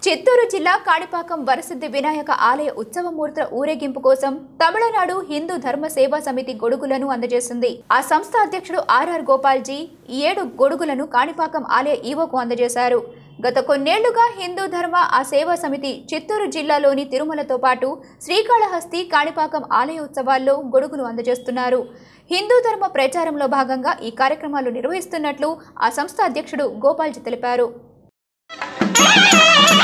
చిత్తూరు జిల్లా కాణిపాకం వరసిద్ధి వినాయక ఆలయ ఉత్సవమూర్తుల ఊరేగింపు కోసం తమిళనాడు హిందూ ధర్మ సేవా సమితి గొడుగులను అందజేసింది ఆ సంస్థ అధ్యక్షుడు ఆర్ఆర్ గోపాల్జీ ఈ ఏడు గొడుగులను కాణిపాకం ఆలయ ఈవోకు అందజేశారు గత కొన్నేళ్లుగా హిందూ ధర్మ ఆ సేవా సమితి చిత్తూరు జిల్లాలోని తిరుమలతో పాటు శ్రీకాళహస్తి కాణిపాకం ఆలయ ఉత్సవాల్లో గొడుగులు అందజేస్తున్నారు హిందూ ధర్మ ప్రచారంలో భాగంగా ఈ కార్యక్రమాలు నిర్వహిస్తున్నట్లు ఆ సంస్థ అధ్యక్షుడు గోపాల్జీ తెలిపారు Hey!